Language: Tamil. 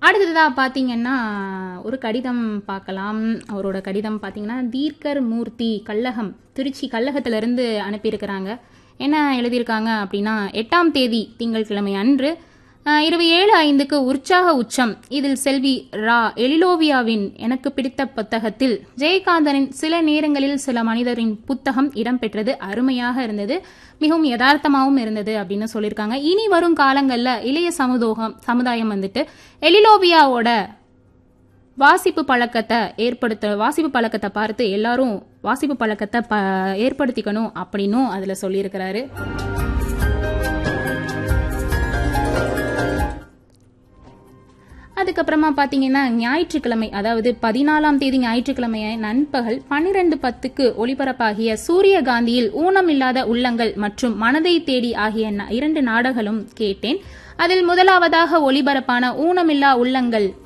அடுத்ததாக பார்த்தீங்கன்னா ஒரு கடிதம் பார்க்கலாம் அவரோட கடிதம் பார்த்தீங்கன்னா தீர்க்கர் மூர்த்தி கல்லகம் திருச்சி கல்லகத்திலிருந்து அனுப்பியிருக்கிறாங்க என்ன எழுதியிருக்காங்க அப்படின்னா எட்டாம் தேதி திங்கட்கிழமை அன்று அஹ், இரவு ஏழு ஐந்துக்கு உற்சாக உச்சம் இதில் செல்வி ரா எலிலோவியாவின் எனக்கு பிடித்த புத்தகத்தில் ஜெயகாந்தனின் சில நேரங்களில் சில மனிதரின் புத்தகம் இடம்பெற்றது அருமையாக இருந்தது மிகவும் யதார்த்தமாகவும் இருந்தது அப்படின்னு சொல்லியிருக்காங்க இனி வரும் காலங்களில் இளைய சமுதாயம் சமுதாயம் வந்துட்டு எலிலோவியாவோட வாசிப்பு பழக்கத்தை ஏற்படுத்த வாசிப்பு பழக்கத்தை பார்த்து எல்லாரும் வாசிப்பு பழக்கத்தை ப ஏற்படுத்திக்கணும் அப்படின்னும் அதில் சொல்லியிருக்கிறாரு அதுக்கப்புறமா பார்த்தீங்கன்னா ஞாயிற்றுக்கிழமை அதாவது பதினாலாம் தேதி ஞாயிற்றுக்கிழமை நண்பகல் பன்னிரண்டு பத்துக்கு ஒளிபரப்பாகிய சூரியகாந்தியில் ஊனமில்லாத உள்ளங்கள் மற்றும் மனதை தேடி ஆகிய ந- இரண்டு நாடகளும் கேட்டேன் அதில் முதலாவதாக ஒளிபரப்பான ஊனமில்லா உள்ளங்கள்